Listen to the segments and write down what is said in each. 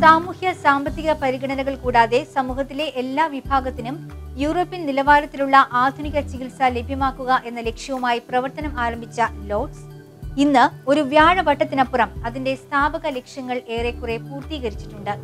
സാമൂഹ്യ സാമ്പത്തിക പരിഗണനകൾ കൂടാതെ സമൂഹത്തിലെ എല്ലാ വിഭാഗത്തിനും യൂറോപ്യൻ നിലവാരത്തിലുള്ള ആധുനിക ചികിത്സ ലഭ്യമാക്കുക എന്ന ലക്ഷ്യവുമായി പ്രവർത്തനം ആരംഭിച്ച ലോഡ്സ് ഇന്ന് ഒരു വ്യാഴവട്ടത്തിനപ്പുറം അതിന്റെ സ്ഥാപക ലക്ഷ്യങ്ങൾ ഏറെക്കുറെ പൂർത്തീകരിച്ചിട്ടുണ്ട്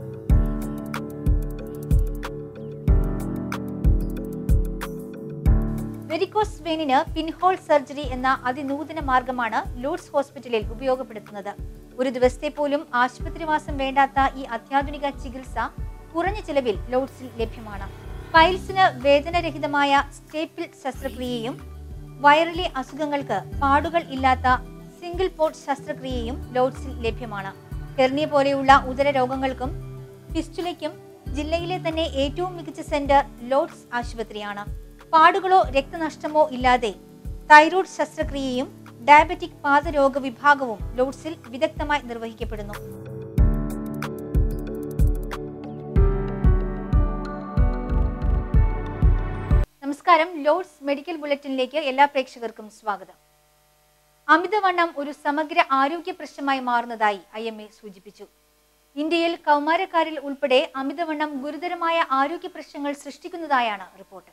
വെരിക്കോസ് വെയിനിന് പിൻഹോൾ സർജറി എന്ന അതിനൂതന മാർഗമാണ് ലോഡ്സ് ഹോസ്പിറ്റലിൽ ഉപയോഗപ്പെടുത്തുന്നത് ഒരു ദിവസത്തെ പോലും ആശുപത്രിവാസം വേണ്ടാത്ത ഈ അത്യാധുനിക ചികിത്സ കുറഞ്ഞ ചിലവിൽ ലോഡ്സിൽ ലഭ്യമാണ് പൈൽസിന് വേദനരഹിതമായ സ്റ്റേപ്പിൾ ശസ്ത്രക്രിയയും വയറിലെ അസുഖങ്ങൾക്ക് പാടുകൾ ഇല്ലാത്ത സിംഗിൾ പോർട്ട് ശസ്ത്രക്രിയയും ലോഡ്സിൽ ലഭ്യമാണ് ഹെർണിയ പോലെയുള്ള ഉദര രോഗങ്ങൾക്കും ഫിസ്റ്റുലയ്ക്കും ജില്ലയിലെ തന്നെ ഏറ്റവും മികച്ച സെന്റർ ലോഡ്സ് ആശുപത്രിയാണ് പാടുകളോ രക്തനഷ്ടമോ ഇല്ലാതെ തൈറോയ്ഡ് ശസ്ത്രക്രിയയും ഡയബറ്റിക് പാദരോഗ വിഭാഗവും ലോഡ്സിൽ വിദഗ്ധമായി നിർവഹിക്കപ്പെടുന്നു നമസ്കാരം ലോഡ്സ് മെഡിക്കൽ ബുള്ളറ്റിനിലേക്ക് എല്ലാ പ്രേക്ഷകർക്കും സ്വാഗതം അമിതവണ്ണം ഒരു സമഗ്ര ആരോഗ്യ പ്രശ്നമായി മാറുന്നതായി ഐ എം എ സൂചിപ്പിച്ചു ഇന്ത്യയിൽ കൗമാരക്കാരിൽ ഉൾപ്പെടെ അമിതവണ്ണം ഗുരുതരമായ ആരോഗ്യ പ്രശ്നങ്ങൾ സൃഷ്ടിക്കുന്നതായാണ് റിപ്പോർട്ട്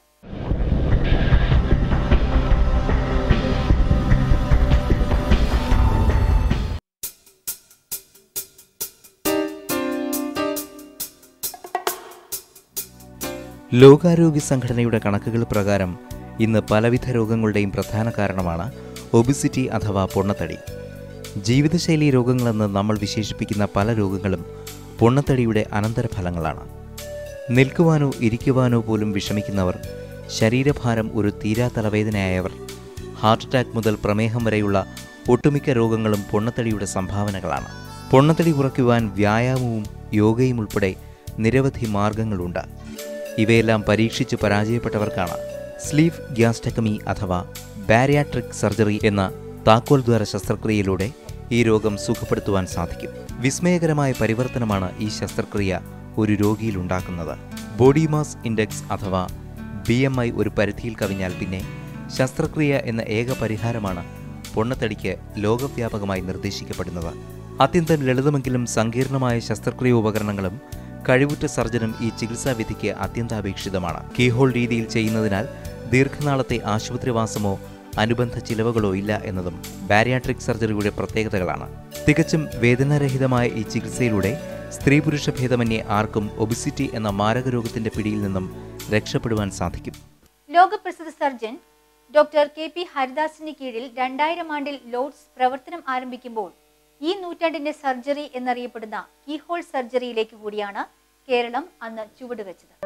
ലോകാരോഗ്യ സംഘടനയുടെ കണക്കുകൾ പ്രകാരം ഇന്ന് പലവിധ രോഗങ്ങളുടെയും പ്രധാന കാരണമാണ് ഒബിസിറ്റി അഥവാ പൊണ്ണത്തടി ജീവിതശൈലി രോഗങ്ങളെന്ന് നമ്മൾ വിശേഷിപ്പിക്കുന്ന പല രോഗങ്ങളും പൊണ്ണത്തടിയുടെ അനന്തരഫലങ്ങളാണ് നിൽക്കുവാനോ ഇരിക്കുവാനോ പോലും വിഷമിക്കുന്നവർ ശരീരഭാരം ഒരു തീരാ തലവേദനയായവർ ഹാർട്ട് അറ്റാക്ക് മുതൽ പ്രമേഹം വരെയുള്ള ഒട്ടുമിക്ക രോഗങ്ങളും പൊണ്ണത്തടിയുടെ സംഭാവനകളാണ് പൊണ്ണത്തടി കുറയ്ക്കുവാൻ വ്യായാമവും യോഗയും ഉൾപ്പെടെ നിരവധി മാർഗങ്ങളുണ്ട് ഇവയെല്ലാം പരീക്ഷിച്ച് പരാജയപ്പെട്ടവർക്കാണ് സ്ലീവ് ഗ്യാസ്റ്റക്കമി അഥവാ ബാരിയാട്രിക് സർജറി എന്ന താക്കോൽ ദ്വാര ശസ്ത്രക്രിയയിലൂടെ ഈ രോഗം സുഖപ്പെടുത്തുവാൻ സാധിക്കും വിസ്മയകരമായ പരിവർത്തനമാണ് ഈ ശസ്ത്രക്രിയ ഒരു രോഗിയിൽ ഉണ്ടാക്കുന്നത് ബോഡി മാസ് ഇൻഡെക്സ് അഥവാ ബി എം ഐ ഒരു പരിധിയിൽ കവിഞ്ഞാൽ പിന്നെ ശസ്ത്രക്രിയ എന്ന ഏക പരിഹാരമാണ് പൊണ്ണത്തടിക്ക് ലോകവ്യാപകമായി നിർദ്ദേശിക്കപ്പെടുന്നത് അത്യന്തം ലളിതമെങ്കിലും സങ്കീർണമായ ശസ്ത്രക്രിയ ഉപകരണങ്ങളും കഴിവുറ്റ സർജനും ഈ ചികിത്സാവിധിക്ക് അത്യന്താപേക്ഷിതമാണ് കീഹോൾ രീതിയിൽ ചെയ്യുന്നതിനാൽ ദീർഘനാളത്തെ ആശുപത്രിവാസമോ അനുബന്ധ ചിലവുകളോ ഇല്ല എന്നതും ബാരിയാട്രിക് സർജറിയുടെ പ്രത്യേകതകളാണ് തികച്ചും വേദനാരഹിതമായ ഈ ചികിത്സയിലൂടെ സ്ത്രീ പുരുഷ ഭേദമന്യേ ആർക്കും ഒബിസിറ്റി എന്ന മാരകരോഗത്തിന്റെ പിടിയിൽ നിന്നും രക്ഷപ്പെടുവാൻ സാധിക്കും ലോകപ്രസിദ്ധ സർജൻ ഡോക്ടർ കെ പി ഹരിദാസിന് കീഴിൽ രണ്ടായിരം ആണ്ടിൽ ലോഡ്സ് പ്രവർത്തനം ആരംഭിക്കുമ്പോൾ ഈ നൂറ്റാണ്ടിന്റെ സർജറി എന്നറിയപ്പെടുന്ന കീഹോൾ സർജറിയിലേക്ക് കൂടിയാണ് കേരളം അന്ന് ചുവടുവെച്ചത്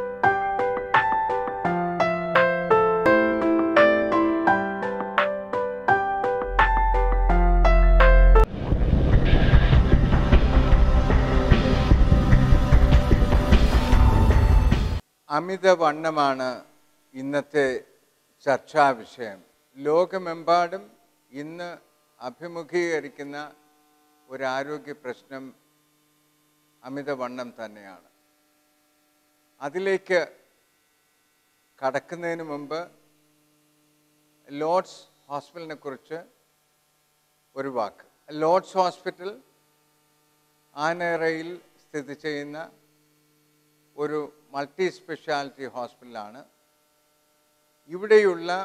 അമിതവണ്ണമാണ് ഇന്നത്തെ ചർച്ചാ വിഷയം ലോകമെമ്പാടും ഇന്ന് അഭിമുഖീകരിക്കുന്ന ഒരു ആരോഗ്യ പ്രശ്നം അമിതവണ്ണം തന്നെയാണ് അതിലേക്ക് കടക്കുന്നതിന് മുമ്പ് ലോർഡ്സ് ഹോസ്പിറ്റലിനെ കുറിച്ച് ഒരു വാക്ക് ലോർഡ്സ് ഹോസ്പിറ്റൽ ആനേറയിൽ സ്ഥിതി ചെയ്യുന്ന ഒരു മൾട്ടി സ്പെഷ്യാലിറ്റി ഹോസ്പിറ്റലാണ് ഇവിടെയുള്ള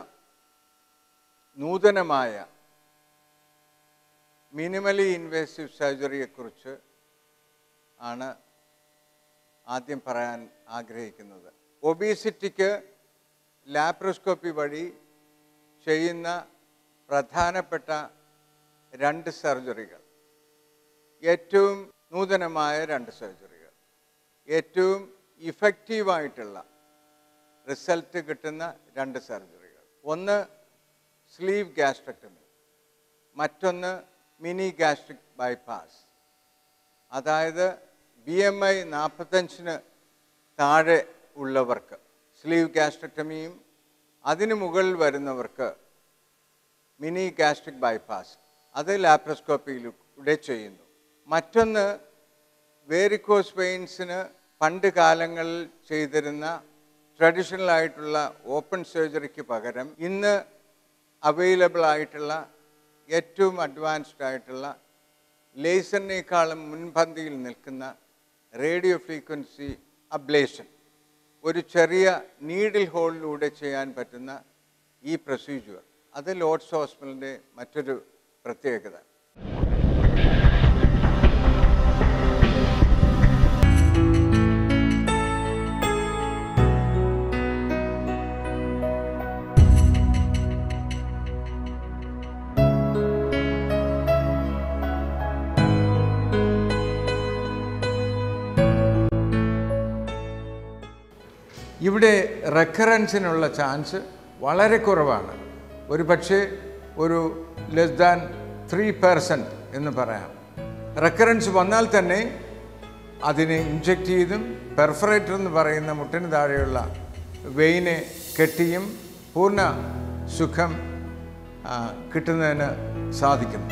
നൂതനമായ മിനിമലി ഇൻവേസീവ് സർജറിയെക്കുറിച്ച് ആണ് ആദ്യം പറയാൻ ആഗ്രഹിക്കുന്നത് ഒബീസിറ്റിക്ക് ലാപ്രോസ്കോപ്പി വഴി ചെയ്യുന്ന പ്രധാനപ്പെട്ട രണ്ട് സർജറികൾ ഏറ്റവും നൂതനമായ രണ്ട് സർജറികൾ ഏറ്റവും ഇഫക്റ്റീവായിട്ടുള്ള റിസൾട്ട് കിട്ടുന്ന രണ്ട് സർജറികൾ ഒന്ന് സ്ലീവ് ഗ്യാസ്ട്രക്ടമി മറ്റൊന്ന് മിനി ഗാസ്ട്രിക് ബൈപ്പാസ് അതായത് ബി എം ഐ നാൽപ്പത്തഞ്ചിന് താഴെ ഉള്ളവർക്ക് സ്ലീവ് ഗ്യാസ്ട്രക്ടമിയും അതിന് മുകളിൽ വരുന്നവർക്ക് മിനി ഗാസ്ട്രിക് ബൈപ്പാസ് അത് ലാപ്രോസ്കോപ്പിയിലൂടെ ചെയ്യുന്നു മറ്റൊന്ന് വേരിക്കോസ് വെയിൻസിന് പണ്ട് കാലങ്ങളിൽ ചെയ്തിരുന്ന ട്രഡീഷണൽ ആയിട്ടുള്ള ഓപ്പൺ സർജറിക്ക് പകരം ഇന്ന് അവൈലബിൾ ആയിട്ടുള്ള ഏറ്റവും അഡ്വാൻസ്ഡ് ആയിട്ടുള്ള ലേസറിനേക്കാളും മുൻപന്തിയിൽ നിൽക്കുന്ന റേഡിയോ ഫ്രീക്വൻസി അബ്ലേഷൻ ഒരു ചെറിയ നീഡിൽ ഹോളിലൂടെ ചെയ്യാൻ പറ്റുന്ന ഈ പ്രൊസീജിയർ അത് ലോർഡ്സ് ഹോസ്പിറ്റലിൻ്റെ മറ്റൊരു പ്രത്യേകത ഇവിടെ റെക്കറൻസിനുള്ള ചാൻസ് വളരെ കുറവാണ് ഒരു പക്ഷേ ഒരു ലെസ് ദാൻ ത്രീ പെർസെൻറ്റ് എന്ന് പറയാം റെക്കറൻസ് വന്നാൽ തന്നെ അതിനെ ഇഞ്ചെക്റ്റ് ചെയ്തും പെർഫറേറ്റർ എന്ന് പറയുന്ന മുട്ടിന് താഴെയുള്ള വെയിനെ കെട്ടിയും പൂർണ്ണ സുഖം ആ, കിട്ടുന്നതിന് സാധിക്കുന്നു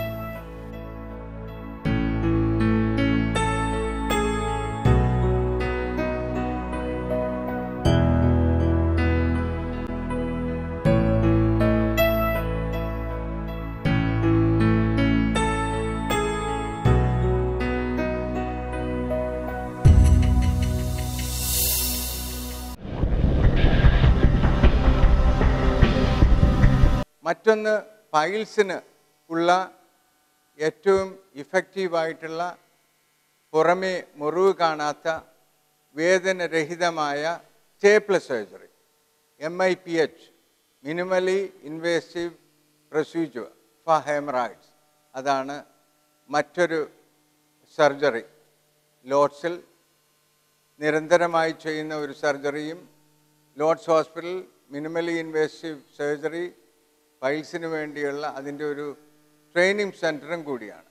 മറ്റൊന്ന് പൈൽസിന് ഉള്ള ഏറ്റവും ഇഫക്റ്റീവായിട്ടുള്ള പുറമേ മുറിവ് കാണാത്ത വേദനരഹിതമായ staple surgery M I P H minimally invasive procedure for haemorrhoids അതാണ് മറ്റൊരു സർജറി ലോഡ്സിൽ നിരന്തരമായി ചെയ്യുന്ന ഒരു സർജറിയും Lourdes hospital minimally invasive surgery പൈൽസിന് വേണ്ടിയുള്ള അതിൻ്റെ ഒരു ട്രെയിനിങ് സെൻറ്ററും കൂടിയാണ്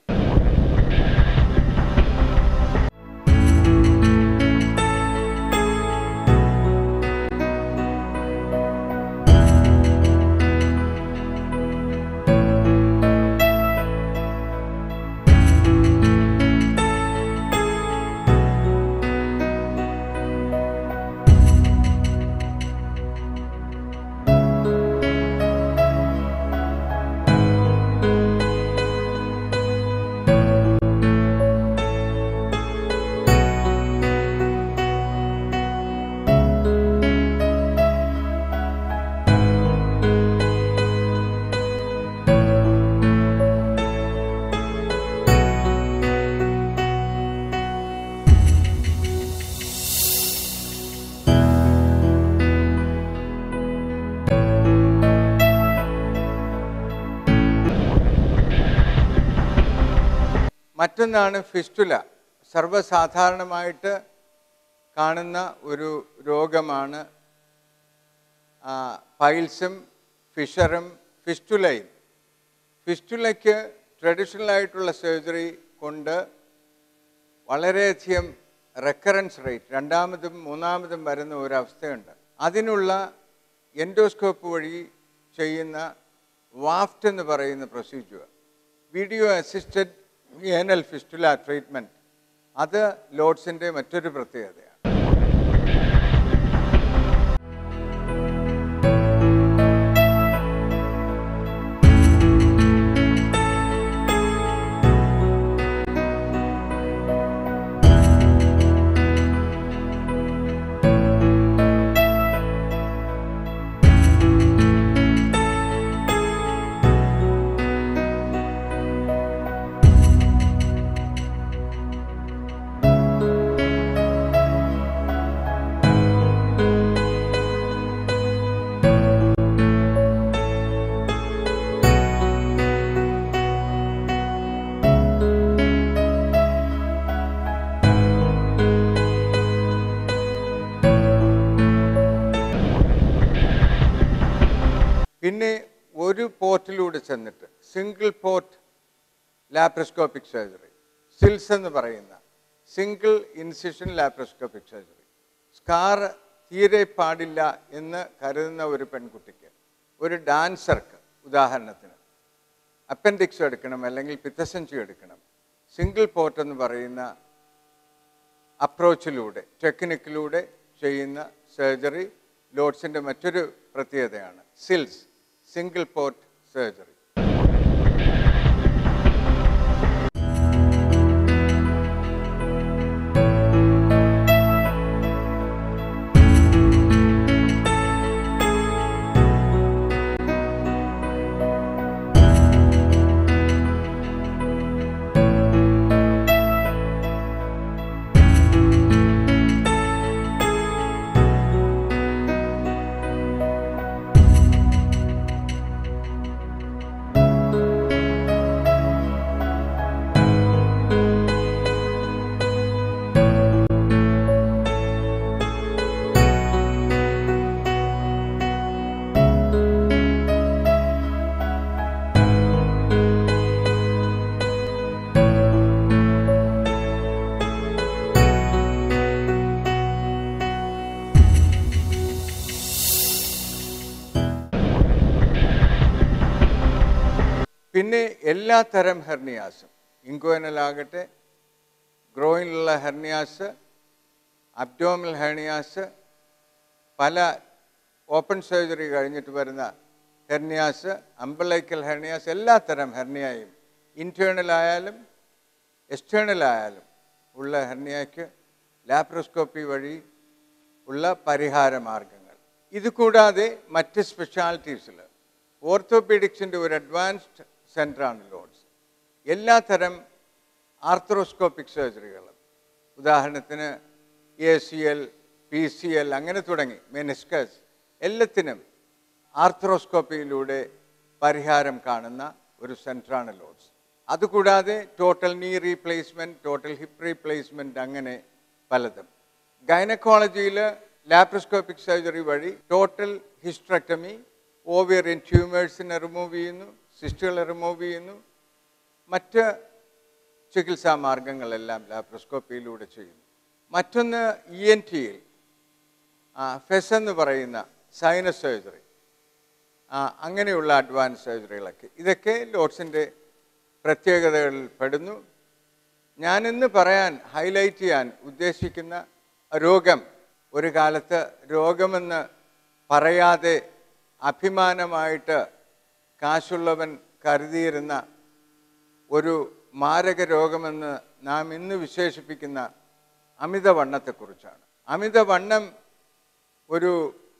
മറ്റൊന്നാണ് ഫിസ്റ്റുല സർവ്വസാധാരണമായിട്ട് കാണുന്ന ഒരു രോഗമാണ് ആ, പൈൽസും ഫിഷറും ഫിസ്റ്റുലയും ഫിസ്റ്റുലയ്ക്ക് ട്രഡീഷണൽ ആയിട്ടുള്ള സർജറി കൊണ്ട് വളരെയധികം റെക്കറൻസ് റേറ്റ് രണ്ടാമതും മൂന്നാമതും വരുന്ന ഒരു അവസ്ഥയുണ്ട് അതിനുള്ള എൻഡോസ്കോപ്പ് വഴി ചെയ്യുന്ന വാഫ്റ്റ് എന്ന് പറയുന്ന procedure video assisted anal fistula treatment അത് ലോഡ്സിൻ്റെ മറ്റൊരു പ്രത്യേകതയാണ് പിന്നെ ഒരു പോർട്ടിലൂടെ ചെന്നിട്ട് single port laparoscopic surgery SILS എന്ന് പറയുന്ന single incision laparoscopic surgery scar തീരെ പാടില്ല എന്ന് കരുതുന്ന ഒരു പെൺകുട്ടിക്ക് ഒരു ഡാൻസർക്ക് ഉദാഹരണത്തിന് അപ്പൻഡിക്സ് എടുക്കണം അല്ലെങ്കിൽ പിത്തസഞ്ചി എടുക്കണം സിംഗിൾ പോർട്ട് എന്ന് പറയുന്ന അപ്രോച്ചിലൂടെ ടെക്നിക്കിലൂടെ ചെയ്യുന്ന സർജറി ലോഡ്സിൻ്റെ മറ്റൊരു പ്രത്യേകതയാണ് സിൽസ് സിംഗിൾ പോർട്ട് സർജറി പിന്നെ എല്ലാ തരം ഹെർണിയാസും ഇൻക്വനലാകട്ടെ ഗ്രോയിലുള്ള ഹെർണിയാസ് അബ്ഡോമൽ ഹെർണിയാസ് പല ഓപ്പൺ സർജറി കഴിഞ്ഞിട്ട് വരുന്ന ഹെർണിയാസ് അമ്പലൈക്കൽ ഹെർണിയാസ് എല്ലാ തരം ഹെർണിയായും ഇൻറ്റേർണൽ ആയാലും എക്സ്റ്റേണൽ ആയാലും ഉള്ള ഹെർണിയയ്ക്ക് ലാപ്രോസ്കോപ്പി വഴി ഉള്ള പരിഹാര മാർഗങ്ങൾ ഇത് കൂടാതെ മറ്റ് സ്പെഷ്യാലിറ്റീസിൽ ഓർത്തോപീഡിക്സിൻ്റെ ഒരു അഡ്വാൻസ്ഡ് സെൻ്ററാണ് ലോഡ്സ് എല്ലാ തരം ആർത്രോസ്കോപ്പിക് സർജറികളും ഉദാഹരണത്തിന് A C L P C L അങ്ങനെ തുടങ്ങി മെനിസ്കസ് എല്ലാത്തിനും ആർത്രോസ്കോപ്പിയിലൂടെ പരിഹാരം കാണുന്ന ഒരു സെൻറ്ററാണ് ലോഡ്സ് അതുകൂടാതെ total knee replacement total hip replacement അങ്ങനെ പലതും ഗൈനക്കോളജിയിൽ ലാപ്രോസ്കോപ്പിക് സർജറി വഴി ടോട്ടൽ ഹിസ്ട്രക്ടമി ഓവിയറിയൻ ട്യൂമേഴ്സിനെ റിമൂവ് ചെയ്യുന്നു സിസ്റ്റുകളെ റിമൂവ് ചെയ്യുന്നു മറ്റ് ചികിത്സാ മാർഗങ്ങളെല്ലാം ലാപ്രോസ്കോപ്പിയിലൂടെ ചെയ്യുന്നു മറ്റൊന്ന് ഇ എൻ ടിയിൽ ഫെസ് എന്ന് പറയുന്ന സൈനസ് സർജറി അങ്ങനെയുള്ള അഡ്വാൻസ് സർജറികളൊക്കെ ഇതൊക്കെ ലോഡ്സിൻ്റെ പ്രത്യേകതകളിൽ പെടുന്നു ഞാനിന്ന് പറയാൻ ഹൈലൈറ്റ് ചെയ്യാൻ ഉദ്ദേശിക്കുന്ന രോഗം ഒരു കാലത്ത് രോഗമെന്ന് പറയാതെ അഭിമാനമായിട്ട് കാശുള്ളവൻ കരുതിയിരുന്ന ഒരു മാരക രോഗമെന്ന് നാം ഇന്ന് വിശേഷിപ്പിക്കുന്ന അമിതവണ്ണത്തെക്കുറിച്ചാണ് അമിതവണ്ണം ഒരു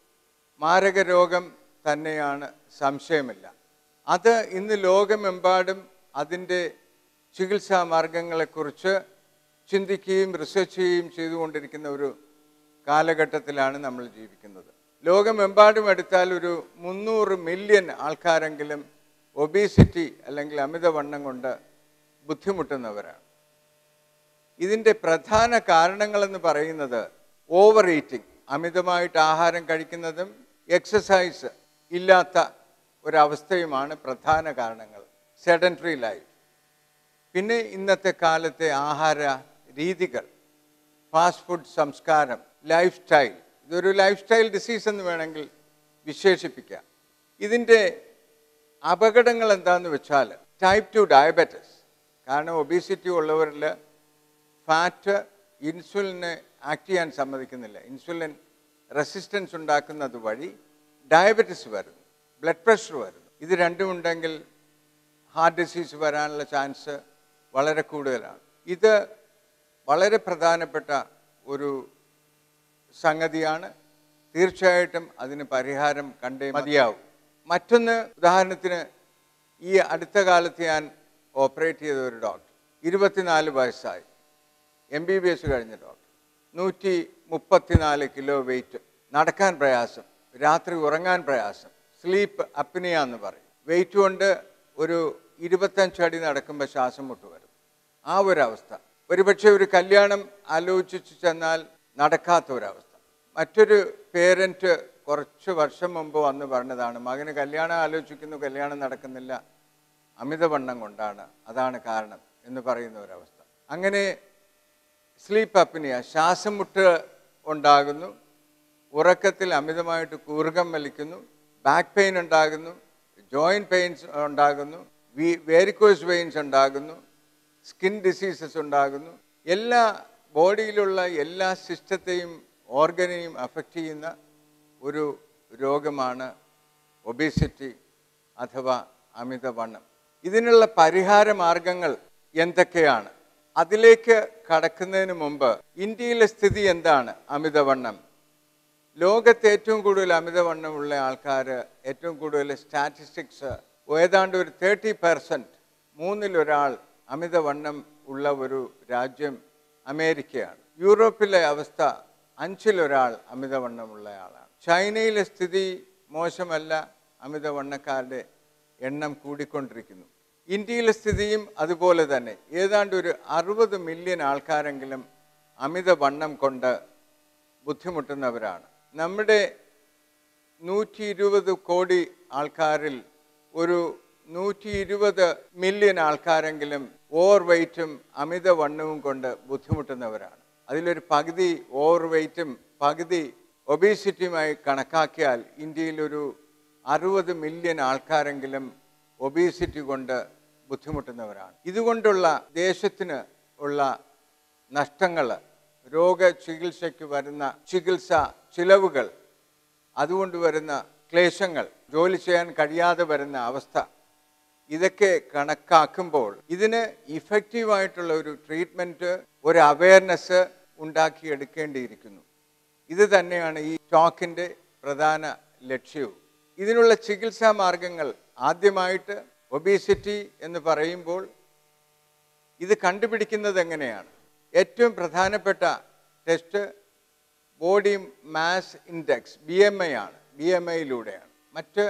മാരക രോഗം തന്നെയാണ് സംശയമില്ല അത് ഇന്ന് ലോകമെമ്പാടും അതിൻ്റെ ചികിത്സാ മാർഗങ്ങളെക്കുറിച്ച് ചിന്തിക്കുകയും റിസർച്ച് ചെയ്യുകയും ചെയ്തുകൊണ്ടിരിക്കുന്ന ഒരു കാലഘട്ടത്തിലാണ് നമ്മൾ ജീവിക്കുന്നത് ലോകമെമ്പാടും എടുത്താൽ ഒരു മുന്നൂറ് മില്യൺ ആൾക്കാരെങ്കിലും ഒബീസിറ്റി അല്ലെങ്കിൽ അമിതവണ്ണം കൊണ്ട് ബുദ്ധിമുട്ടുന്നവരാണ് ഇതിൻ്റെ പ്രധാന കാരണങ്ങളെന്ന് പറയുന്നത് ഓവർ ഈറ്റിംഗ് അമിതമായിട്ട് ആഹാരം കഴിക്കുന്നതും എക്സസൈസ് ഇല്ലാത്ത ഒരവസ്ഥയുമാണ് പ്രധാന കാരണങ്ങൾ സെഡൻറ്ററി ലൈഫ് പിന്നെ ഇന്നത്തെ കാലത്തെ ആഹാര രീതികൾ ഫാസ്റ്റ് ഫുഡ് സംസ്കാരം ലൈഫ് സ്റ്റൈൽ ഇതൊരു ലൈഫ് സ്റ്റൈൽ ഡിസീസ് എന്ന് വേണമെങ്കിൽ വിശേഷിപ്പിക്കാം ഇതിൻ്റെ അപകടങ്ങൾ എന്താണെന്ന് വെച്ചാൽ ടൈപ്പ് ടു ഡയബറ്റിസ് കാരണം ഒബീസിറ്റി ഉള്ളവരിൽ ഫാറ്റ് ഇൻസുലിനെ ആക്ട് ചെയ്യാൻ സമ്മതിക്കുന്നില്ല ഇൻസുലിൻ റെസിസ്റ്റൻസ് ഉണ്ടാക്കുന്നത് വഴി ഡയബറ്റിസ് വരുന്നു ബ്ലഡ് പ്രഷർ വരുന്നു ഇത് രണ്ടും ഉണ്ടെങ്കിൽ ഹാർട്ട് ഡിസീസ് വരാനുള്ള ചാൻസ് വളരെ കൂടുതലാണ് ഇത് വളരെ പ്രധാനപ്പെട്ട ഒരു സംഗതിയാണ് തീർച്ചയായിട്ടും അതിന് പരിഹാരം കണ്ടേ മതിയാവും മറ്റൊന്ന് ഉദാഹരണത്തിന് ഈ അടുത്ത കാലത്ത് ഞാൻ ഓപ്പറേറ്റ് ചെയ്ത ഒരു ഡോക്ടർ ഇരുപത്തിനാല് വയസ്സായി എം ബി ബി എസ് കഴിഞ്ഞ ഡോക്ടർ നൂറ്റി മുപ്പത്തിനാല് കിലോ വെയിറ്റ് നടക്കാൻ പ്രയാസം രാത്രി ഉറങ്ങാൻ പ്രയാസം സ്ലീപ്പ് അപ്നിയ എന്ന് പറയും വെയിറ്റ് കൊണ്ട് ഒരു ഇരുപത്തഞ്ച് അടി നടക്കുമ്പോൾ ശ്വാസം മുട്ട് വരും ആ ഒരവസ്ഥ ഒരുപക്ഷെ ഒരു കല്യാണം ആലോചിച്ച് ചെന്നാൽ നടക്കാത്ത ഒരവസ്ഥ മറ്റൊരു പേരൻറ്റ് കുറച്ച് വർഷം മുമ്പ് വന്ന് പറഞ്ഞതാണ് മകന് കല്യാണം ആലോചിക്കുന്നു കല്യാണം നടക്കുന്നില്ല അമിതവണ്ണം കൊണ്ടാണ് അതാണ് കാരണം എന്ന് പറയുന്ന ഒരവസ്ഥ അങ്ങനെ സ്ലീപ്പ് അപ്നിയ ശ്വാസം മുട്ട് ഉണ്ടാകുന്നു ഉറക്കത്തിൽ അമിതമായിട്ട് കൂർഗം വലിക്കുന്നു ബാക്ക് പെയിൻ ഉണ്ടാകുന്നു ജോയിൻറ്റ് പെയിൻസ് ഉണ്ടാകുന്നു വി വേരിക്കോസ് വെയിൻസ് ഉണ്ടാകുന്നു സ്കിൻ ഡിസീസസ് ഉണ്ടാകുന്നു എല്ലാ ബോഡിയിലുള്ള എല്ലാ സിസ്റ്റത്തെയും ഓർഗനെയും അഫക്റ്റ് ചെയ്യുന്ന ഒരു രോഗമാണ് ഒബേസിറ്റി അഥവാ അമിതവണ്ണം ഇതിനുള്ള പരിഹാര മാർഗങ്ങൾ എന്തൊക്കെയാണ് അതിലേക്ക് കടക്കുന്നതിന് മുമ്പ് ഇന്ത്യയിലെ സ്ഥിതി എന്താണ് അമിതവണ്ണം ലോകത്ത് ഏറ്റവും കൂടുതൽ അമിതവണ്ണമുള്ള ആൾക്കാർ ഏറ്റവും കൂടുതൽ സ്റ്റാറ്റിസ്റ്റിക്സ് ഏതാണ്ട് ഒരു തേർട്ടി പെർസെൻറ്റ് മൂന്നിലൊരാൾ അമിതവണ്ണം ഉള്ള ഒരു രാജ്യം അമേരിക്കയാണ് യൂറോപ്പിലെ അവസ്ഥ അഞ്ചിലൊരാൾ അമിതവണ്ണമുള്ള ആളാണ് ചൈനയിലെ സ്ഥിതി മോശമല്ല അമിതവണ്ണക്കാരുടെ എണ്ണം കൂടിക്കൊണ്ടിരിക്കുന്നു ഇന്ത്യയിലെ സ്ഥിതിയും അതുപോലെ തന്നെ ഏതാണ്ട് ഒരു അറുപത് മില്യൺ ആൾക്കാരെങ്കിലും അമിതവണ്ണം കൊണ്ട് ബുദ്ധിമുട്ടുന്നവരാണ് നമ്മുടെ നൂറ്റി ഇരുപത് കോടി ആൾക്കാരിൽ ഒരു നൂറ്റി ഇരുപത് മില്യൺ ആൾക്കാരെങ്കിലും ഓവർ വെയ്റ്റും അമിതവണ്ണവും കൊണ്ട് ബുദ്ധിമുട്ടുന്നവരാണ് അതിലൊരു പകുതി ഓവർ വെയ്റ്റും പകുതി ഒബീസിറ്റിയുമായി കണക്കാക്കിയാൽ ഇന്ത്യയിൽ ഒരു അറുപത് മില്യൺ ആൾക്കാരെങ്കിലും ഒബീസിറ്റി കൊണ്ട് ബുദ്ധിമുട്ടുന്നവരാണ് ഇതുകൊണ്ടുള്ള ദേശത്തിന് ഉള്ള നഷ്ടങ്ങൾ രോഗ ചികിത്സയ്ക്ക് വരുന്ന ചികിത്സ ചിലവുകൾ അതുകൊണ്ട് വരുന്ന ക്ലേശങ്ങൾ ജോലി ചെയ്യാൻ കഴിയാതെ വരുന്ന അവസ്ഥ ഇതൊക്കെ കണക്കാക്കുമ്പോൾ ഇതിന് ഇഫക്റ്റീവായിട്ടുള്ള ഒരു ട്രീറ്റ്മെൻറ്റ് ഒരു അവയർനെസ് ഉണ്ടാക്കിയെടുക്കേണ്ടിയിരിക്കുന്നു ഇത് തന്നെയാണ് ഈ ടോക്കിൻ്റെ പ്രധാന ലക്ഷ്യവും ഇതിനുള്ള ചികിത്സാ മാർഗങ്ങൾ ആദ്യമായിട്ട് ഒബീസിറ്റി എന്ന് പറയുമ്പോൾ ഇത് കണ്ടുപിടിക്കുന്നത് എങ്ങനെയാണ് ഏറ്റവും പ്രധാനപ്പെട്ട test body mass index B M I ആണ് ബി എം ഐയിലൂടെയാണ് മറ്റ്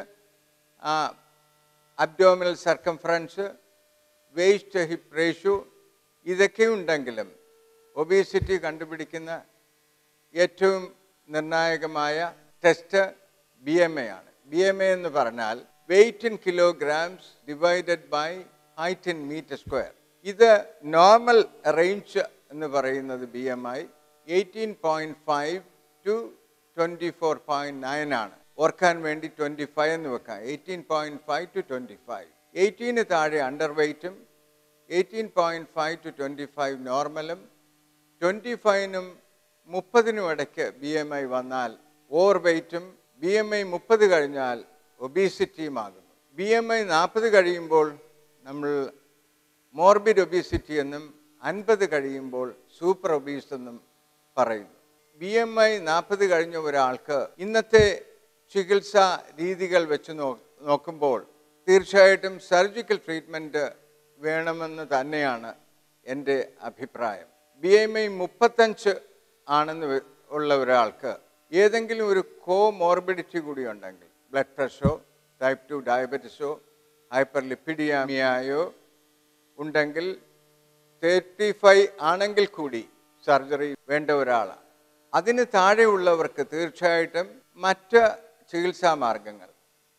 abdominal circumference waist hip ratio ഇതൊക്കെ ഉണ്ടെങ്കിലും ഒബീസിറ്റി കണ്ടുപിടിക്കുന്ന ഏറ്റവും നിർണായകമായ ടെസ്റ്റ് ബി എം എ ആണ് ബി എം എ എന്ന് പറഞ്ഞാൽ weight in kilograms divided by height in metre square ഇത് നോർമൽ റേഞ്ച് എന്ന് പറയുന്നത് B M I eighteen point five to twenty four point nine ആണ് ഓർക്കാൻ വേണ്ടി ട്വൻറ്റി ഫൈവ് എന്ന് വെക്കാം eighteen point five to twenty five എയ്റ്റീന് താഴെ അണ്ടർ വെയ്റ്റും eighteen point five to twenty five നോർമലും ട്വൻറ്റി ഫൈവിനും മുപ്പതിനും ഇടയ്ക്ക് ബി എം ഐ വന്നാൽ ഓവർ വെയ്റ്റും ബി എം ഐ മുപ്പത് കഴിഞ്ഞാൽ ഒബീസിറ്റിയുമാകുന്നു ബി എം ഐ നാൽപ്പത് കഴിയുമ്പോൾ നമ്മൾ മോർബിഡ് ഒബീസിറ്റി എന്നും അൻപത് കഴിയുമ്പോൾ സൂപ്പർ ഒബീസ് എന്നും പറയുന്നു ബി എം ഐ നാൽപ്പത് കഴിഞ്ഞ ഒരാൾക്ക് ഇന്നത്തെ ചികിത്സാ രീതികൾ വെച്ച് നോ നോക്കുമ്പോൾ തീർച്ചയായിട്ടും സർജിക്കൽ ട്രീറ്റ്മെൻറ്റ് വേണമെന്ന് തന്നെയാണ് എൻ്റെ അഭിപ്രായം ബി എം ഐ മുപ്പത്തഞ്ച് ആണെന്ന് വെ- ഉള്ള ഒരാൾക്ക് ഏതെങ്കിലും ഒരു കോ മോർബിഡിറ്റി കൂടി ഉണ്ടെങ്കിൽ ബ്ലഡ് പ്രഷറോ ടൈപ്പ് ടു ഡയബറ്റിസോ ഹൈപ്പർ ലിപ്പിഡിയാമിയായോ ഉണ്ടെങ്കിൽ തേർട്ടി ഫൈവ് ആണെങ്കിൽ കൂടി സർജറി വേണ്ട ഒരാളാണ് അതിന് താഴെയുള്ളവർക്ക് തീർച്ചയായിട്ടും മറ്റ് ചികിത്സാ മാർഗങ്ങൾ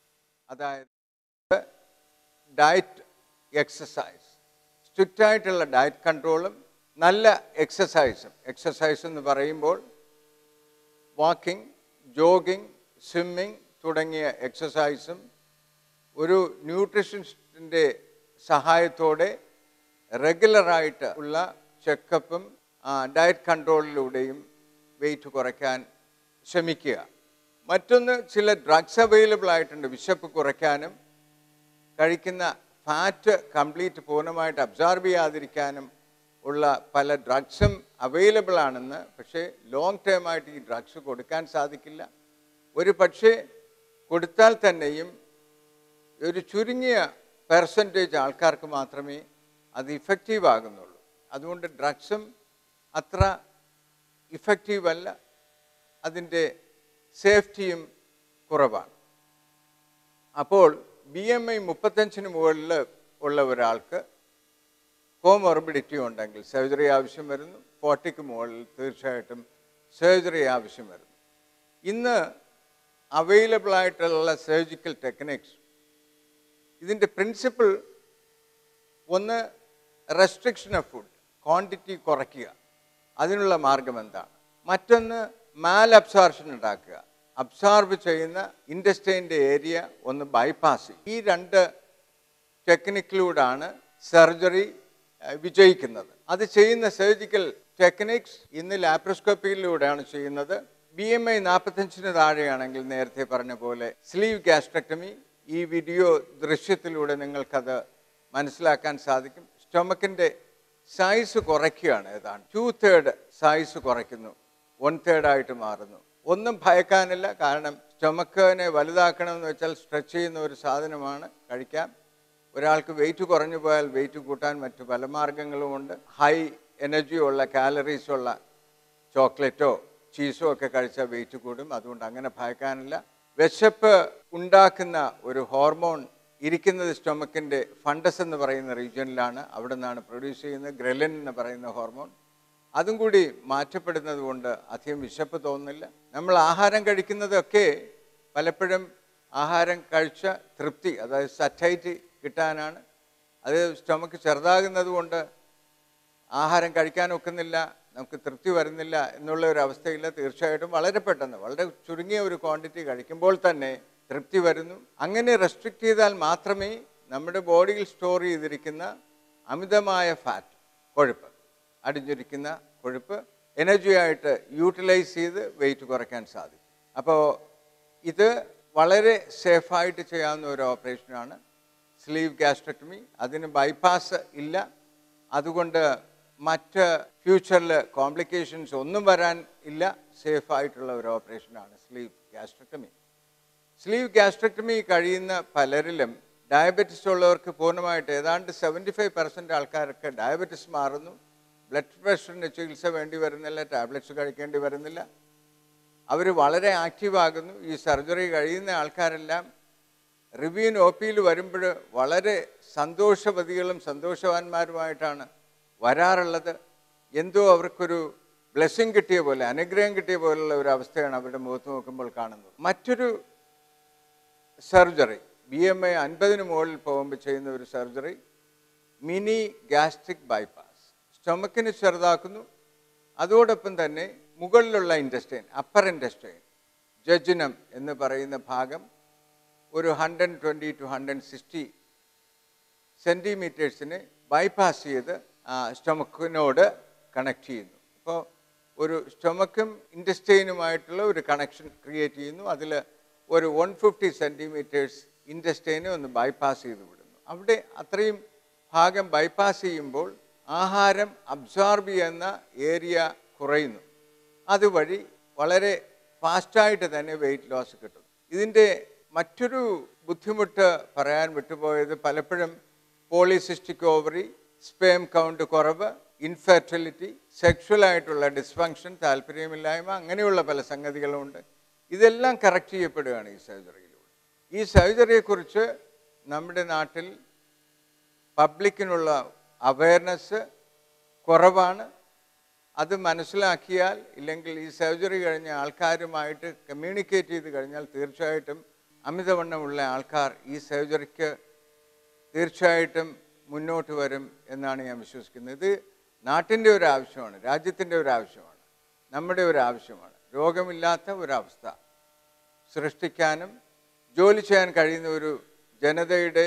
അതായത് ഡയറ്റ് എക്സസൈസ് സ്ട്രിക്റ്റ് ആയിട്ടുള്ള ഡയറ്റ് കൺട്രോളും നല്ല എക്സസൈസും എക്സസൈസ് എന്ന് പറയുമ്പോൾ വാക്കിംഗ് ജോഗിങ് സ്വിമ്മിങ് തുടങ്ങിയ എക്സസൈസും ഒരു ന്യൂട്രീഷനിസ്റ്റിൻ്റെ സഹായത്തോടെ റെഗുലറായിട്ട് ഉള്ള ചെക്കപ്പും ഡയറ്റ് കൺട്രോളിലൂടെയും വെയിറ്റ് കുറയ്ക്കാൻ ശ്രമിക്കുക മറ്റൊന്ന് ചില ഡ്രഗ്സ് അവൈലബിൾ ആയിട്ടുണ്ട് വിശപ്പ് കുറയ്ക്കാനും കഴിക്കുന്ന ഫാറ്റ് കംപ്ലീറ്റ് പൂർണ്ണമായിട്ട് അബ്സോർബ് ചെയ്യാതിരിക്കാനും ഉള്ള പല ഡ്രഗ്സും അവൈലബിൾ ആണെന്ന് പക്ഷേ ലോങ് ടേം ആയിട്ട് ഈ ഡ്രഗ്സ് കൊടുക്കാൻ സാധിക്കില്ല ഒരു പക്ഷേ കൊടുത്താൽ തന്നെയും ഒരു ചുരുങ്ങിയ പെർസെൻറ്റേജ് ആൾക്കാർക്ക് മാത്രമേ അത് ഇഫക്റ്റീവ് ആകുന്നുള്ളൂ അതുകൊണ്ട് ഡ്രഗ്സും അത്ര ഇഫക്റ്റീവ് അല്ല അതിൻ്റെ സേഫ്റ്റിയും കുറവാണ് അപ്പോൾ ബി എം ഐ മുപ്പത്തഞ്ചിന് മുകളിൽ ഉള്ള ഒരാൾക്ക് കോമോർബിഡിറ്റി ഉണ്ടെങ്കിൽ സർജറി ആവശ്യം വരുന്നു ഫോർട്ടിക്ക് മുകളിൽ തീർച്ചയായിട്ടും സർജറി ആവശ്യം വരുന്നു ഇന്ന് അവൈലബിൾ ആയിട്ടുള്ള സർജിക്കൽ ടെക്നിക്സ് ഇതിൻ്റെ പ്രിൻസിപ്പിൾ ഒന്ന് റെസ്ട്രിക്ഷൻ ഓഫ് ഫുഡ് ക്വാണ്ടിറ്റി കുറയ്ക്കുക അതിനുള്ള മാർഗം എന്താണ് മറ്റൊന്ന് മാൽ അബ്സോർഷൻ ഉണ്ടാക്കുക അബ്സോർബ് ചെയ്യുന്ന ഇൻഡസ്റ്റൈൻ്റെ ഏരിയ ഒന്ന് ബൈപ്പാസ് ചെയ്യും ഈ രണ്ട് ടെക്നിക്കിലൂടാണ് സർജറി വിജയിക്കുന്നത് അത് ചെയ്യുന്ന സർജിക്കൽ ടെക്നിക്സ് ഇന്ന് ലാപ്രോസ്കോപ്പിയിലൂടെയാണ് ചെയ്യുന്നത് ബി എം ഐ നാൽപ്പത്തഞ്ചിന് താഴെയാണെങ്കിൽ നേരത്തെ പറഞ്ഞ പോലെ സ്ലീവ് ഗാസ്ട്രക്ടമി ഈ വീഡിയോ ദൃശ്യത്തിലൂടെ നിങ്ങൾക്കത് മനസ്സിലാക്കാൻ സാധിക്കും സ്റ്റൊമക്കിൻ്റെ സൈസ് കുറയ്ക്കുകയാണ് ഏതാണ്ട് ടു തേർഡ് സൈസ് കുറയ്ക്കുന്നു വൺ തേർഡായിട്ട് മാറുന്നു ഒന്നും ഭയക്കാനില്ല കാരണം സ്റ്റൊമക്കിനെ വലുതാക്കണമെന്ന് വെച്ചാൽ സ്ട്രെച്ച് ചെയ്യുന്ന ഒരു സാധനമാണ് കഴിക്കാം ഒരാൾക്ക് വെയിറ്റ് കുറഞ്ഞു പോയാൽ വെയിറ്റ് കൂട്ടാൻ മറ്റു പല മാർഗങ്ങളുമുണ്ട് ഹൈ എനർജി ഉള്ള കാലറീസ് ഉള്ള ചോക്ലേറ്റോ ചീസോ ഒക്കെ കഴിച്ചാൽ വെയിറ്റ് കൂടും അതുകൊണ്ട് അങ്ങനെ ഭയക്കാനില്ല വിശപ്പ് ഉണ്ടാക്കുന്ന ഒരു ഹോർമോൺ ഇരിക്കുന്നത് സ്റ്റൊമക്കിൻ്റെ ഫണ്ടസ് എന്ന് പറയുന്ന റീജിയനിലാണ് അവിടെ നിന്നാണ് പ്രൊഡ്യൂസ് ചെയ്യുന്നത് ഗ്രലിൻ എന്ന് പറയുന്ന ഹോർമോൺ അതും കൂടി മാറ്റപ്പെടുന്നത് കൊണ്ട് അധികം വിശപ്പ് തോന്നുന്നില്ല നമ്മൾ ആഹാരം കഴിക്കുന്നതൊക്കെ പലപ്പോഴും ആഹാരം കഴിച്ച തൃപ്തി അതായത് സറ്റൈറ്റ് കിട്ടാനാണ് അത് സ്റ്റൊമക്ക് ചെറുതാകുന്നത് കൊണ്ട് ആഹാരം കഴിക്കാൻ ഒക്കുന്നില്ല നമുക്ക് തൃപ്തി വരുന്നില്ല എന്നുള്ള ഒരു അവസ്ഥയില്ല തീർച്ചയായിട്ടും വളരെ പെട്ടെന്ന് വളരെ ചുരുങ്ങിയ ഒരു ക്വാണ്ടിറ്റി കഴിക്കുമ്പോൾ തന്നെ തൃപ്തി വരുന്നു അങ്ങനെ റെസ്ട്രിക്റ്റ് ചെയ്താൽ മാത്രമേ നമ്മുടെ ബോഡിയിൽ സ്റ്റോർ ചെയ്തിരിക്കുന്ന അമിതമായ ഫാറ്റ് കൊഴുപ്പ് അടിഞ്ഞിരിക്കുന്ന കൊഴുപ്പ് എനർജി ആയിട്ട് യൂട്ടിലൈസ് ചെയ്ത് വെയിറ്റ് കുറയ്ക്കാൻ സാധിക്കും അപ്പോൾ ഇത് വളരെ സേഫായിട്ട് ചെയ്യാവുന്ന ഒരു ഓപ്പറേഷനാണ് സ്ലീവ് ഗ്യാസ്ട്രക്ടമി അതിന് ബൈപ്പാസ് ഇല്ല അതുകൊണ്ട് മറ്റ് ഫ്യൂച്ചറിൽ കോംപ്ലിക്കേഷൻസ് ഒന്നും വരാൻ ഇല്ല സേഫായിട്ടുള്ള ഒരു ഓപ്പറേഷനാണ് സ്ലീവ് ഗ്യാസ്ട്രക്ടമി സ്ലീവ് ഗ്യാസ്ട്രക്ടമി കഴിയുന്ന പലരിലും ഡയബറ്റിസ് ഉള്ളവർക്ക് പൂർണ്ണമായിട്ട് ഏതാണ്ട് സെവൻറ്റി ഫൈവ് പെർസെൻറ്റ് ആൾക്കാർക്ക് ഡയബറ്റിസ് മാറുന്നു ബ്ലഡ് പ്രഷറിന് ചികിത്സ വേണ്ടി വരുന്നില്ല ടാബ്ലറ്റ്സ് കഴിക്കേണ്ടി വരുന്നില്ല അവർ വളരെ ആക്റ്റീവ് ആകുന്നു ഈ സർജറി കഴിയുന്ന ആൾക്കാരെല്ലാം റിവ്യൂൻ ഒ പിയിൽ വരുമ്പോൾ വളരെ സന്തോഷവതികളും സന്തോഷവാന്മാരുമായിട്ടാണ് വരാറുള്ളത് എന്തോ അവർക്കൊരു ബ്ലെസ്സിങ് കിട്ടിയ പോലെ അനുഗ്രഹം കിട്ടിയ പോലുള്ള ഒരു അവസ്ഥയാണ് അവരുടെ മുഖത്ത് നോക്കുമ്പോൾ കാണുന്നത് മറ്റൊരു സർജറി ബി എം ഐ അൻപതിന് മുകളിൽ പോകുമ്പോൾ ചെയ്യുന്ന ഒരു സർജറി മിനി ഗ്യാസ്ട്രിക് ബൈപ്പാസ് സ്റ്റൊമക്കിന് ചെറുതാക്കുന്നു അതോടൊപ്പം തന്നെ മുകളിലുള്ള ഇൻഡസ്റ്റൈൻ അപ്പർ ഇൻഡസ്റ്റൈൻ ജജിനം എന്ന് പറയുന്ന ഭാഗം ഒരു hundred twenty to hundred sixty സെൻറ്റിമീറ്റേഴ്സിന് ബൈപ്പാസ് ചെയ്ത് സ്റ്റൊമക്കിനോട് കണക്ട് ചെയ്യുന്നു അപ്പോൾ ഒരു സ്റ്റൊമക്കും ഇൻഡസ്റ്റൈനുമായിട്ടുള്ള ഒരു കണക്ഷൻ ക്രിയേറ്റ് ചെയ്യുന്നു അതിൽ ഒരു വൺ ഫിഫ്റ്റി സെൻറ്റിമീറ്റേഴ്സ് ഇൻഡസ്റ്റൈനെ ഒന്ന് ബൈപ്പാസ് ചെയ്ത് വിടുന്നു അവിടെ അത്രയും ഭാഗം ബൈപ്പാസ് ചെയ്യുമ്പോൾ ആഹാരം അബ്സോർബ് ചെയ്യുന്ന ഏരിയ കുറയുന്നു അതുവഴി വളരെ ഫാസ്റ്റായിട്ട് തന്നെ വെയിറ്റ് ലോസ് കിട്ടും ഇതിൻ്റെ മറ്റൊരു ബുദ്ധിമുട്ട് പറയാൻ വിട്ടുപോയത് പലപ്പോഴും പോളിസിസ്റ്റിക് ഓവറി സ്പേം കൗണ്ട് കുറവ് ഇൻഫെർട്ടിലിറ്റി സെക്ഷൽ ആയിട്ടുള്ള ഡിസ്ഫങ്ഷൻ താല്പര്യമില്ലായ്മ അങ്ങനെയുള്ള പല സംഗതികളുമുണ്ട് ഇതെല്ലാം കറക്റ്റ് ചെയ്യപ്പെടുകയാണ് ഈ സർജറിയിലൂടെ ഈ സർജറിയെക്കുറിച്ച് നമ്മുടെ നാട്ടിൽ പബ്ലിക്കിനുള്ള അവയർനെസ് കുറവാണ് അത് മനസ്സിലാക്കിയാൽ ഇല്ലെങ്കിൽ ഈ സർജറി കഴിഞ്ഞ ആൾക്കാരുമായിട്ട് കമ്മ്യൂണിക്കേറ്റ് ചെയ്ത് കഴിഞ്ഞാൽ തീർച്ചയായിട്ടും അമിതവണ്ണമുള്ള ആൾക്കാർ ഈ സർജറിക്ക് തീർച്ചയായിട്ടും മുന്നോട്ട് വരും എന്നാണ് ഞാൻ വിശ്വസിക്കുന്നത് ഇത് നാട്ടിൻ്റെ ഒരു ആവശ്യമാണ് രാജ്യത്തിൻ്റെ ഒരു ആവശ്യമാണ് നമ്മുടെ ഒരു ആവശ്യമാണ് രോഗമില്ലാത്ത ഒരവസ്ഥ സൃഷ്ടിക്കാനും ജോലി ചെയ്യാൻ കഴിയുന്ന ഒരു ജനതയുടെ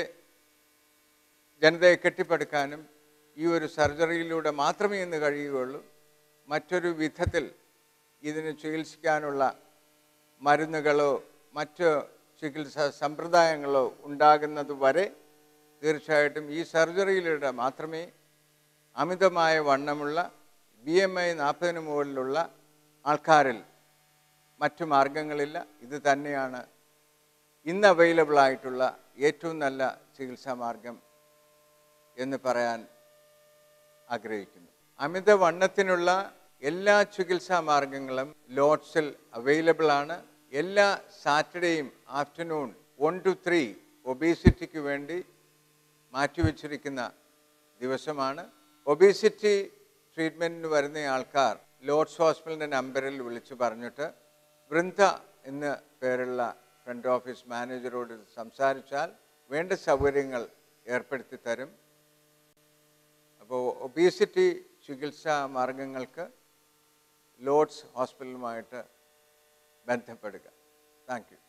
ജനതയെ കെട്ടിപ്പടുക്കാനും ഈ ഒരു സർജറിയിലൂടെ മാത്രമേ ഇന്ന് കഴിയുകയുള്ളൂ മറ്റൊരു വിധത്തിൽ ഇതിന് ചികിത്സിക്കാനുള്ള മരുന്നുകളോ മറ്റ് ചികിത്സാ സമ്പ്രദായങ്ങളോ ഉണ്ടാകുന്നത് വരെ തീർച്ചയായിട്ടും ഈ സർജറിയിലൂടെ മാത്രമേ അമിതമായ വണ്ണമുള്ള ബി എം ഐ നാൽപ്പതിന് മുകളിലുള്ള ആൾക്കാരിൽ മറ്റു മാർഗങ്ങളില്ല ഇത് തന്നെയാണ് ഇന്ന് അവൈലബിൾ ആയിട്ടുള്ള ഏറ്റവും നല്ല ചികിത്സാ മാർഗം എന്ന് പറയാൻ ആഗ്രഹിക്കുന്നു അമിതവണ്ണത്തിനുള്ള എല്ലാ ചികിത്സാ മാർഗങ്ങളും ലോഡ്സിൽ അവൈലബിൾ ആണ് എല്ലാ സാറ്റർഡേയും ആഫ്റ്റർനൂൺ വൺ ടു ത്രീ ഒബീസിറ്റിക്ക് വേണ്ടി മാറ്റിവെച്ചിരിക്കുന്ന ദിവസമാണ് ഒബീസിറ്റി ട്രീറ്റ്മെൻറ്റിന് വരുന്ന ആൾക്കാർ ലോഡ്സ് ഹോസ്പിറ്റലിൻ്റെ നമ്പറിൽ വിളിച്ച് പറഞ്ഞിട്ട് വൃന്ദ എന്ന പേരുള്ള ഫ്രണ്ട് ഓഫീസ് മാനേജറോട് സംസാരിച്ചാൽ വേണ്ട സൗകര്യങ്ങൾ ഏർപ്പെടുത്തി തരും അപ്പോൾ ഒബീസിറ്റി ചികിത്സാ മാർഗങ്ങൾക്ക് ലോഡ്സ് ഹോസ്പിറ്റലുമായിട്ട് ബന്ധപ്പെടുക താങ്ക് യു